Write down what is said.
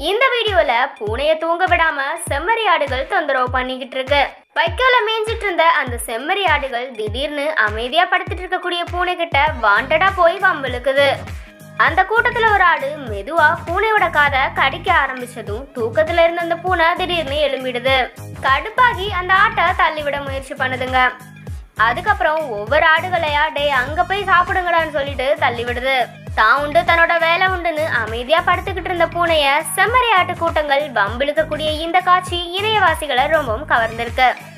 இந்த வீடியோல பூனைய தூங்க விடாம செம்மறி ஆடுகள் தொந்தரவு பண்ணிக்கிட்டு இருக்கு வைக்கோல மேய்ஞ்சிட்டு இருந்த அந்த செம்மறி ஆடுகள் திடீர்னு அமைதியா படுத்துட்டு இருக்கக்கூடிய பூனை கிட்ட வாண்டடா போய் வம்பிழுக்குது அந்த கூட்டத்துல ஒரு ஆடு மெதுவா பூனையோட காதை கடிக்க ஆரம்பிச்சதும் தூக்கத்துல இருந்த அந்த பூனை திடீர்னு எழும்பிடுது கடுப்பாகி அந்த ஆட்டை தள்ளிவிட முயற்சி பண்ணுதுங்க அதுக்கப்புறம் ஒவ்வொரு ஆடுகளையா டே அங்க போய் சாப்பிடுங்கடான்னு சொல்லிட்டு தள்ளி விடுது தான் உண்டு தன்னோட வேலை உண்டுன்னு அமைதியா படுத்துக்கிட்டு இருந்த பூனைய செம்மறி ஆட்டு கூட்டங்கள் வம்பிழுக்கக்கூடிய இந்த காட்சி இணையவாசிகளை ரொம்பவும் கவர்ந்திருக்கு